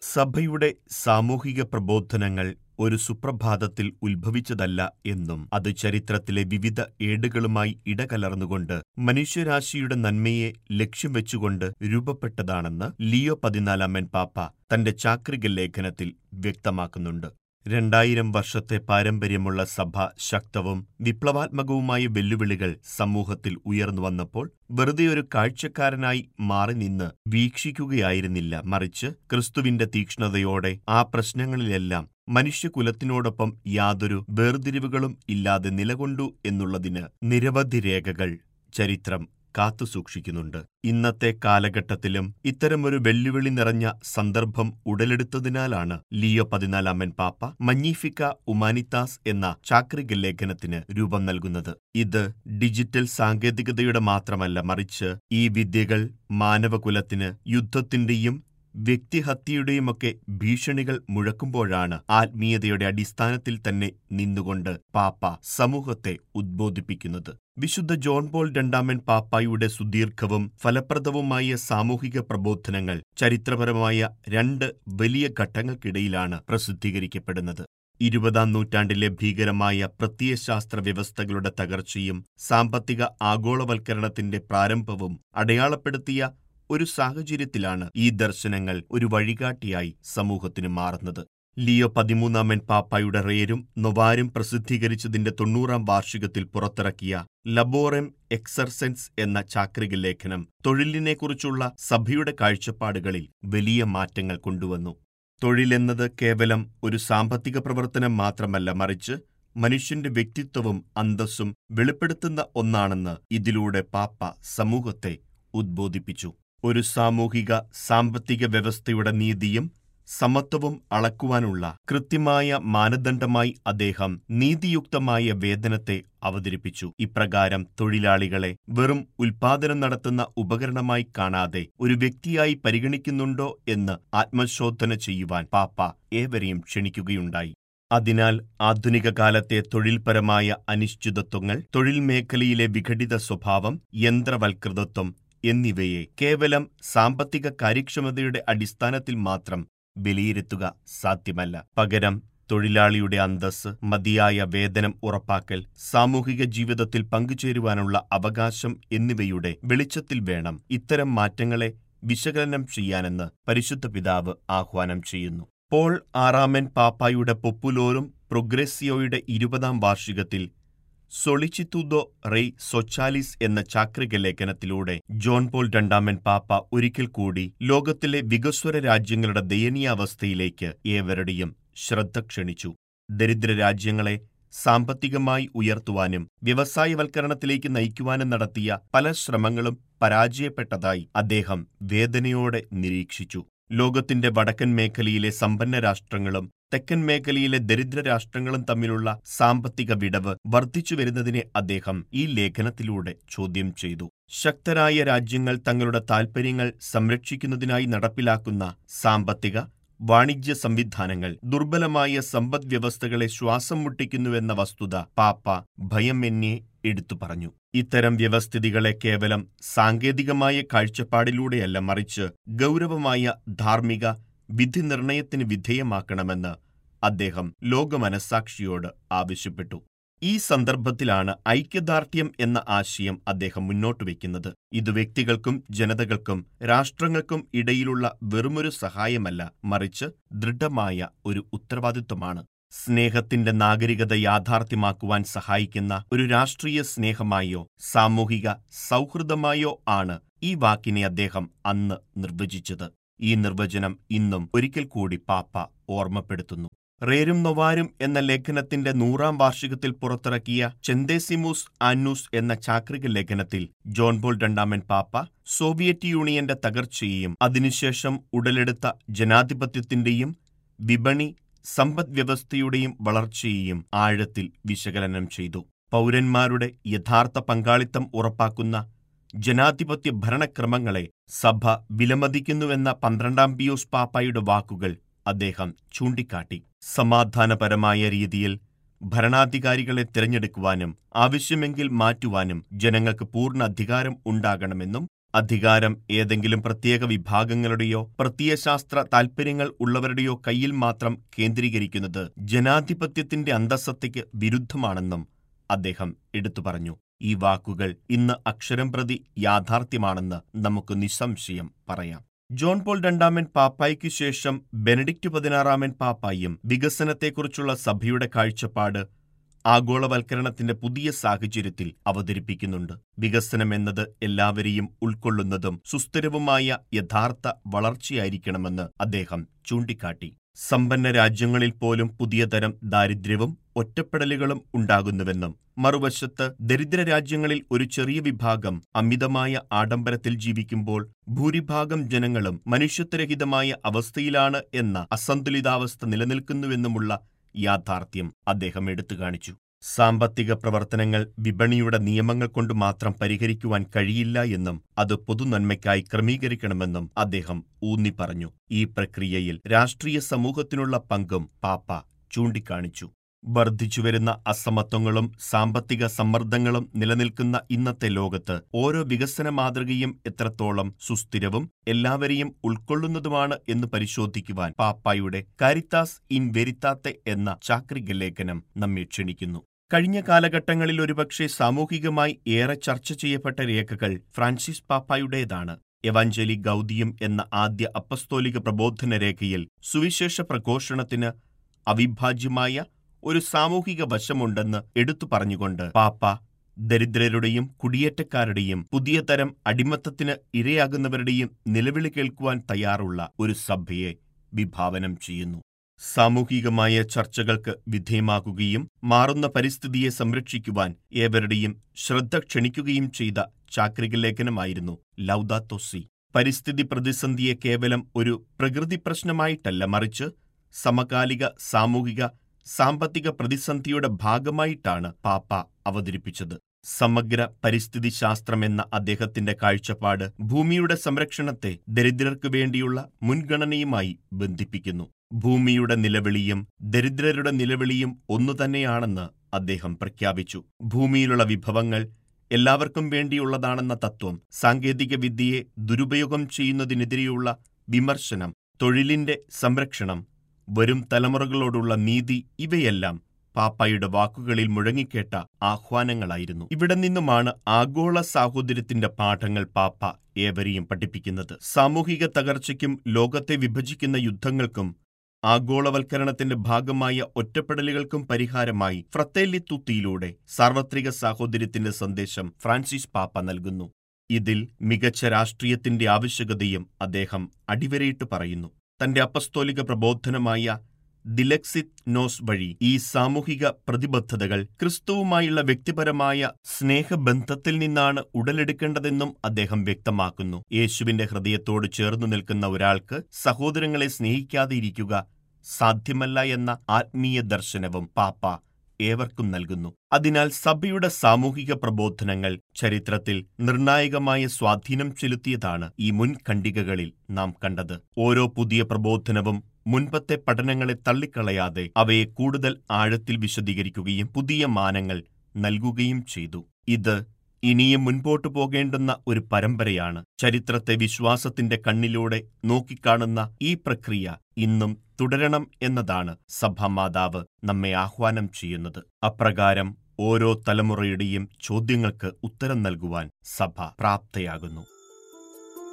സഭയുടെ സാമൂഹിക പ്രബോധനങ്ങൾ ഒരു സുപ്രഭാതത്തിൽ ഉത്ഭവിച്ചതല്ല എന്നും അത് ചരിത്രത്തിലെ വിവിധ ഏടുകളുമായി ഇടകലർന്നുകൊണ്ട് മനുഷ്യരാശിയുടെ നന്മയെ ലക്ഷ്യം വെച്ചുകൊണ്ട് രൂപപ്പെട്ടതാണെന്ന് ലിയോ പതിനാലാമൻ പാപ്പ തന്റെ ചാക്രിക ലേഖനത്തിൽ വ്യക്തമാക്കുന്നുണ്ട് രണ്ടായിരം വർഷത്തെ പാരമ്പര്യമുള്ള സഭ ശക്തവും വിപ്ലവാത്മകവുമായ വെല്ലുവിളികൾ സമൂഹത്തിൽ ഉയർന്നു വന്നപ്പോൾ വെറുതെ ഒരു കാഴ്ചക്കാരനായി മാറി നിന്ന് വീക്ഷിക്കുകയായിരുന്നില്ല മറിച്ച് ക്രിസ്തുവിന്റെ തീക്ഷ്ണതയോടെ ആ പ്രശ്നങ്ങളിലെല്ലാം മനുഷ്യകുലത്തിനോടൊപ്പം യാതൊരു വേർതിരിവുകളും ഇല്ലാതെ നിലകൊണ്ടു എന്നുള്ളതിന് നിരവധി രേഖകൾ ചരിത്രം കാത്തുസൂക്ഷിക്കുന്നുണ്ട് ഇന്നത്തെ കാലഘട്ടത്തിലും ഇത്തരമൊരു വെല്ലുവിളി നിറഞ്ഞ സന്ദർഭം ഉടലെടുത്തതിനാലാണ് ലിയോ പതിനാലാമൻ പാപ്പ മഞ്ഞീഫിക്ക ഉമാനിത്താസ് എന്ന ചാക്രിക ലേഖനത്തിന് രൂപം നൽകുന്നത് ഇത് ഡിജിറ്റൽ സാങ്കേതികതയുടെ മാത്രമല്ല മറിച്ച് ഈ വിദ്യകൾ മാനവകുലത്തിന് യുദ്ധത്തിന്റെയും വ്യക്തിഹത്യയുടെയുമൊക്കെ ഭീഷണികൾ മുഴക്കുമ്പോഴാണ് ആത്മീയതയുടെ അടിസ്ഥാനത്തിൽ തന്നെ നിന്നുകൊണ്ട് പാപ്പ സമൂഹത്തെ ഉദ്ബോധിപ്പിക്കുന്നത് വിശുദ്ധ ജോൺ പോൾ രണ്ടാമൻ പാപ്പായുടെ സുദീർഘവും ഫലപ്രദവുമായ സാമൂഹിക പ്രബോധനങ്ങൾ ചരിത്രപരമായ രണ്ട് വലിയ ഘട്ടങ്ങൾക്കിടയിലാണ് പ്രസിദ്ധീകരിക്കപ്പെടുന്നത് ഇരുപതാം നൂറ്റാണ്ടിലെ ഭീകരമായ പ്രത്യയശാസ്ത്ര വ്യവസ്ഥകളുടെ തകർച്ചയും സാമ്പത്തിക ആഗോളവൽക്കരണത്തിന്റെ പ്രാരംഭവും അടയാളപ്പെടുത്തിയ ഒരു സാഹചര്യത്തിലാണ് ഈ ദർശനങ്ങൾ ഒരു വഴികാട്ടിയായി സമൂഹത്തിന് മാറുന്നത് ലിയോ പതിമൂന്നാമൻ പാപ്പായുടെ റേരും നൊവാരും പ്രസിദ്ധീകരിച്ചതിന്റെ തൊണ്ണൂറാം വാർഷികത്തിൽ പുറത്തിറക്കിയ ലബോറം എക്സർസെൻസ് എന്ന ചാക്രിക ലേഖനം തൊഴിലിനെക്കുറിച്ചുള്ള സഭയുടെ കാഴ്ചപ്പാടുകളിൽ വലിയ മാറ്റങ്ങൾ കൊണ്ടുവന്നു തൊഴിലെന്നത് കേവലം ഒരു സാമ്പത്തിക പ്രവർത്തനം മാത്രമല്ല മറിച്ച് മനുഷ്യന്റെ വ്യക്തിത്വവും അന്തസ്സും വെളിപ്പെടുത്തുന്ന ഒന്നാണെന്ന് ഇതിലൂടെ പാപ്പ സമൂഹത്തെ ഉദ്ബോധിപ്പിച്ചു ഒരു സാമൂഹിക സാമ്പത്തിക വ്യവസ്ഥയുടെ നീതിയും സമത്വവും അളക്കുവാനുള്ള കൃത്യമായ മാനദണ്ഡമായി അദ്ദേഹം നീതിയുക്തമായ വേതനത്തെ അവതരിപ്പിച്ചു ഇപ്രകാരം തൊഴിലാളികളെ വെറും ഉൽപാദനം നടത്തുന്ന ഉപകരണമായി കാണാതെ ഒരു വ്യക്തിയായി പരിഗണിക്കുന്നുണ്ടോ എന്ന് ആത്മശോധന ചെയ്യുവാൻ പാപ്പ ഏവരെയും ക്ഷണിക്കുകയുണ്ടായി അതിനാൽ ആധുനിക കാലത്തെ തൊഴിൽപരമായ അനിശ്ചിതത്വങ്ങൾ തൊഴിൽ മേഖലയിലെ വിഘടിത സ്വഭാവം യന്ത്രവൽകൃതത്വം എന്നിവയെ കേവലം സാമ്പത്തിക കാര്യക്ഷമതയുടെ അടിസ്ഥാനത്തിൽ മാത്രം വിലയിരുത്തുക സാധ്യമല്ല പകരം തൊഴിലാളിയുടെ അന്തസ് മതിയായ വേതനം ഉറപ്പാക്കൽ സാമൂഹിക ജീവിതത്തിൽ പങ്കുചേരുവാനുള്ള അവകാശം എന്നിവയുടെ വെളിച്ചത്തിൽ വേണം ഇത്തരം മാറ്റങ്ങളെ വിശകലനം ചെയ്യാനെന്ന് പരിശുദ്ധ പിതാവ് ആഹ്വാനം ചെയ്യുന്നു പോൾ ആറാമൻ പാപ്പായുടെ പൊപ്പുലോറും പ്രൊഗ്രസിയോയുടെ ഇരുപതാം വാർഷികത്തിൽ സൊളിച്ചിത്തുദോ റെയ് സൊച്ചാലിസ് എന്ന ചാക്രിക ലേഖനത്തിലൂടെ ജോൺ പോൾ രണ്ടാമൻ പാപ്പ ഒരിക്കൽ കൂടി ലോകത്തിലെ വികസ്വര രാജ്യങ്ങളുടെ ദയനീയാവസ്ഥയിലേക്ക് ഏവരുടെയും ശ്രദ്ധ ക്ഷണിച്ചു ദരിദ്ര രാജ്യങ്ങളെ സാമ്പത്തികമായി ഉയർത്തുവാനും വ്യവസായവൽക്കരണത്തിലേക്ക് നയിക്കുവാനും നടത്തിയ പല ശ്രമങ്ങളും പരാജയപ്പെട്ടതായി അദ്ദേഹം വേദനയോടെ നിരീക്ഷിച്ചു ലോകത്തിന്റെ വടക്കൻ മേഖലയിലെ സമ്പന്ന രാഷ്ട്രങ്ങളും തെക്കൻ മേഖലയിലെ ദരിദ്ര രാഷ്ട്രങ്ങളും തമ്മിലുള്ള സാമ്പത്തിക വിടവ് വർദ്ധിച്ചു വരുന്നതിനെ അദ്ദേഹം ഈ ലേഖനത്തിലൂടെ ചോദ്യം ചെയ്തു ശക്തരായ രാജ്യങ്ങൾ തങ്ങളുടെ താൽപ്പര്യങ്ങൾ സംരക്ഷിക്കുന്നതിനായി നടപ്പിലാക്കുന്ന സാമ്പത്തിക വാണിജ്യ സംവിധാനങ്ങൾ ദുർബലമായ സമ്പദ് വ്യവസ്ഥകളെ ശ്വാസം മുട്ടിക്കുന്നുവെന്ന വസ്തുത പാപ്പ ഭയമെന്നെ എടുത്തു പറഞ്ഞു ഇത്തരം വ്യവസ്ഥിതികളെ കേവലം സാങ്കേതികമായ കാഴ്ചപ്പാടിലൂടെയല്ല മറിച്ച് ഗൗരവമായ ധാർമ്മിക വിധി നിർണയത്തിന് വിധേയമാക്കണമെന്ന് അദ്ദേഹം ലോകമനസാക്ഷിയോട് ആവശ്യപ്പെട്ടു ഈ സന്ദർഭത്തിലാണ് ഐക്യദാർഢ്യം എന്ന ആശയം അദ്ദേഹം മുന്നോട്ട് വയ്ക്കുന്നത് ഇത് വ്യക്തികൾക്കും ജനതകൾക്കും രാഷ്ട്രങ്ങൾക്കും ഇടയിലുള്ള വെറുമൊരു സഹായമല്ല മറിച്ച് ദൃഢമായ ഒരു ഉത്തരവാദിത്വമാണ് സ്നേഹത്തിന്റെ നാഗരികത യാഥാർത്ഥ്യമാക്കുവാൻ സഹായിക്കുന്ന ഒരു രാഷ്ട്രീയ സ്നേഹമായോ സാമൂഹിക സൗഹൃദമായോ ആണ് ഈ വാക്കിനെ അദ്ദേഹം അന്ന് നിർവചിച്ചത് ഈ നിർവചനം ഇന്നും ഒരിക്കൽ കൂടി പാപ്പ ഓർമ്മപ്പെടുത്തുന്നു റേരും നൊവാരും എന്ന ലേഖനത്തിന്റെ നൂറാം വാർഷികത്തിൽ പുറത്തിറക്കിയ ചെന്തേസിമൂസ് ആന്നൂസ് എന്ന ചാക്രിക ലേഖനത്തിൽ ജോൺ പോൾ രണ്ടാമൻ പാപ്പ സോവിയറ്റ് യൂണിയന്റെ തകർച്ചയെയും അതിനുശേഷം ഉടലെടുത്ത ജനാധിപത്യത്തിന്റെയും വിപണി സമ്പദ്വ്യവസ്ഥയുടെയും വളർച്ചയെയും ആഴത്തിൽ വിശകലനം ചെയ്തു പൗരന്മാരുടെ യഥാർത്ഥ പങ്കാളിത്തം ഉറപ്പാക്കുന്ന ജനാധിപത്യ ഭരണക്രമങ്ങളെ സഭ വിലമതിക്കുന്നുവെന്ന പന്ത്രണ്ടാം പിയൂസ് പാപ്പായുടെ വാക്കുകൾ അദ്ദേഹം ചൂണ്ടിക്കാട്ടി സമാധാനപരമായ രീതിയിൽ ഭരണാധികാരികളെ തിരഞ്ഞെടുക്കുവാനും ആവശ്യമെങ്കിൽ മാറ്റുവാനും ജനങ്ങൾക്ക് പൂർണ്ണ അധികാരം ഉണ്ടാകണമെന്നും അധികാരം ഏതെങ്കിലും പ്രത്യേക വിഭാഗങ്ങളുടെയോ പ്രത്യയശാസ്ത്ര താൽപര്യങ്ങൾ ഉള്ളവരുടെയോ കയ്യിൽ മാത്രം കേന്ദ്രീകരിക്കുന്നത് ജനാധിപത്യത്തിന്റെ അന്തസ്സത്തയ്ക്ക് വിരുദ്ധമാണെന്നും അദ്ദേഹം എടുത്തു പറഞ്ഞു ഈ വാക്കുകൾ ഇന്ന് അക്ഷരം പ്രതി യാഥാർത്ഥ്യമാണെന്ന് നമുക്ക് നിസ്സംശയം പറയാം ജോൺ പോൾ രണ്ടാമൻ പാപ്പായ്ക്കു ശേഷം ബെനഡിക്റ്റ് പതിനാറാമൻ പാപ്പായും വികസനത്തെക്കുറിച്ചുള്ള സഭയുടെ കാഴ്ചപ്പാട് ആഗോളവൽക്കരണത്തിന്റെ പുതിയ സാഹചര്യത്തിൽ അവതരിപ്പിക്കുന്നുണ്ട് വികസനം എന്നത് എല്ലാവരെയും ഉൾക്കൊള്ളുന്നതും സുസ്ഥിരവുമായ യഥാർത്ഥ വളർച്ചയായിരിക്കണമെന്ന് അദ്ദേഹം ചൂണ്ടിക്കാട്ടി സമ്പന്ന രാജ്യങ്ങളിൽ പോലും പുതിയ തരം ദാരിദ്ര്യവും ഒറ്റപ്പെടലുകളും ഉണ്ടാകുന്നുവെന്നും മറുവശത്ത് ദരിദ്ര രാജ്യങ്ങളിൽ ഒരു ചെറിയ വിഭാഗം അമിതമായ ആഡംബരത്തിൽ ജീവിക്കുമ്പോൾ ഭൂരിഭാഗം ജനങ്ങളും മനുഷ്യത്വരഹിതമായ അവസ്ഥയിലാണ് എന്ന അസന്തുലിതാവസ്ഥ നിലനിൽക്കുന്നുവെന്നുമുള്ള യാഥാർത്ഥ്യം അദ്ദേഹം എടുത്തു കാണിച്ചു സാമ്പത്തിക പ്രവർത്തനങ്ങൾ വിപണിയുടെ നിയമങ്ങൾ കൊണ്ട് മാത്രം പരിഹരിക്കുവാൻ കഴിയില്ല എന്നും അത് പൊതുനന്മയ്ക്കായി ക്രമീകരിക്കണമെന്നും അദ്ദേഹം ഊന്നി പറഞ്ഞു ഈ പ്രക്രിയയിൽ രാഷ്ട്രീയ സമൂഹത്തിനുള്ള പങ്കും പാപ്പ ചൂണ്ടിക്കാണിച്ചു വർദ്ധിച്ചുവരുന്ന അസമത്വങ്ങളും സാമ്പത്തിക സമ്മർദ്ദങ്ങളും നിലനിൽക്കുന്ന ഇന്നത്തെ ലോകത്ത് ഓരോ വികസന മാതൃകയും എത്രത്തോളം സുസ്ഥിരവും എല്ലാവരെയും ഉൾക്കൊള്ളുന്നതുമാണ് എന്ന് പരിശോധിക്കുവാൻ പാപ്പായുടെ കാരിത്താസ് ഇൻ വെരിത്താത്തെ എന്ന ചാക്രിക ലേഖനം നമ്മെ ക്ഷണിക്കുന്നു കഴിഞ്ഞ കാലഘട്ടങ്ങളിൽ ഒരുപക്ഷെ സാമൂഹികമായി ഏറെ ചർച്ച ചെയ്യപ്പെട്ട രേഖകൾ ഫ്രാൻസിസ് പാപ്പായുടേതാണ് എവാഞ്ചലി ഗൗദിയം എന്ന ആദ്യ അപ്പസ്തോലിക പ്രബോധന രേഖയിൽ സുവിശേഷ പ്രഘോഷണത്തിന് അവിഭാജ്യമായ ഒരു സാമൂഹിക വശമുണ്ടെന്ന് എടുത്തു പറഞ്ഞുകൊണ്ട് പാപ്പ ദരിദ്രരുടെയും കുടിയേറ്റക്കാരുടെയും പുതിയ തരം അടിമത്തത്തിന് ഇരയാകുന്നവരുടെയും നിലവിളി കേൾക്കുവാൻ തയ്യാറുള്ള ഒരു സഭയെ വിഭാവനം ചെയ്യുന്നു സാമൂഹികമായ ചർച്ചകൾക്ക് വിധേയമാകുകയും മാറുന്ന പരിസ്ഥിതിയെ സംരക്ഷിക്കുവാൻ ഏവരുടെയും ശ്രദ്ധ ക്ഷണിക്കുകയും ചെയ്ത ചാക്രിക ലേഖനമായിരുന്നു ലൗദാത്തോസി പരിസ്ഥിതി പ്രതിസന്ധിയെ കേവലം ഒരു പ്രകൃതി പ്രശ്നമായിട്ടല്ല മറിച്ച് സമകാലിക സാമൂഹിക സാമ്പത്തിക പ്രതിസന്ധിയുടെ ഭാഗമായിട്ടാണ് പാപ്പ അവതരിപ്പിച്ചത് സമഗ്ര പരിസ്ഥിതി ശാസ്ത്രമെന്ന അദ്ദേഹത്തിന്റെ കാഴ്ചപ്പാട് ഭൂമിയുടെ സംരക്ഷണത്തെ ദരിദ്രർക്ക് വേണ്ടിയുള്ള മുൻഗണനയുമായി ബന്ധിപ്പിക്കുന്നു ഭൂമിയുടെ നിലവിളിയും ദരിദ്രരുടെ നിലവിളിയും ഒന്നുതന്നെയാണെന്ന് അദ്ദേഹം പ്രഖ്യാപിച്ചു ഭൂമിയിലുള്ള വിഭവങ്ങൾ എല്ലാവർക്കും വേണ്ടിയുള്ളതാണെന്ന തത്വം സാങ്കേതിക വിദ്യയെ ദുരുപയോഗം ചെയ്യുന്നതിനെതിരെയുള്ള വിമർശനം തൊഴിലിന്റെ സംരക്ഷണം വരും തലമുറകളോടുള്ള നീതി ഇവയെല്ലാം പാപ്പായുടെ വാക്കുകളിൽ മുഴങ്ങിക്കേട്ട ആഹ്വാനങ്ങളായിരുന്നു ഇവിടെ നിന്നുമാണ് ആഗോള സാഹോദര്യത്തിന്റെ പാഠങ്ങൾ പാപ്പ ഏവരെയും പഠിപ്പിക്കുന്നത് സാമൂഹിക തകർച്ചയ്ക്കും ലോകത്തെ വിഭജിക്കുന്ന യുദ്ധങ്ങൾക്കും ആഗോളവൽക്കരണത്തിന്റെ ഭാഗമായ ഒറ്റപ്പെടലുകൾക്കും പരിഹാരമായി ഫ്രത്തേലി തുത്തിയിലൂടെ സാർവത്രിക സാഹോദര്യത്തിന്റെ സന്ദേശം ഫ്രാൻസിസ് പാപ്പ നൽകുന്നു ഇതിൽ മികച്ച രാഷ്ട്രീയത്തിന്റെ ആവശ്യകതയും അദ്ദേഹം അടിവരയിട്ട് പറയുന്നു തന്റെ അപ്പസ്തോലിക പ്രബോധനമായ ദിലക്സിത് നോസ് വഴി ഈ സാമൂഹിക പ്രതിബദ്ധതകൾ ക്രിസ്തുവുമായുള്ള വ്യക്തിപരമായ സ്നേഹബന്ധത്തിൽ നിന്നാണ് ഉടലെടുക്കേണ്ടതെന്നും അദ്ദേഹം വ്യക്തമാക്കുന്നു യേശുവിന്റെ ഹൃദയത്തോട് ചേർന്നു നിൽക്കുന്ന ഒരാൾക്ക് സഹോദരങ്ങളെ സ്നേഹിക്കാതെ ഇരിക്കുക സാധ്യമല്ല എന്ന ആത്മീയ ദർശനവും പാപ്പ ഏവർക്കും നൽകുന്നു അതിനാൽ സഭയുടെ സാമൂഹിക പ്രബോധനങ്ങൾ ചരിത്രത്തിൽ നിർണായകമായ സ്വാധീനം ചെലുത്തിയതാണ് ഈ മുൻഖണ്ഡികകളിൽ നാം കണ്ടത് ഓരോ പുതിയ പ്രബോധനവും മുൻപത്തെ പഠനങ്ങളെ തള്ളിക്കളയാതെ അവയെ കൂടുതൽ ആഴത്തിൽ വിശദീകരിക്കുകയും പുതിയ മാനങ്ങൾ നൽകുകയും ചെയ്തു ഇത് ഇനിയും മുൻപോട്ടു പോകേണ്ടുന്ന ഒരു പരമ്പരയാണ് ചരിത്രത്തെ വിശ്വാസത്തിന്റെ കണ്ണിലൂടെ നോക്കിക്കാണുന്ന ഈ പ്രക്രിയ ഇന്നും തുടരണം എന്നതാണ് സഭാമാതാവ് നമ്മെ ആഹ്വാനം ചെയ്യുന്നത് അപ്രകാരം ഓരോ തലമുറയുടെയും ചോദ്യങ്ങൾക്ക് ഉത്തരം നൽകുവാൻ സഭ പ്രാപ്തയാകുന്നു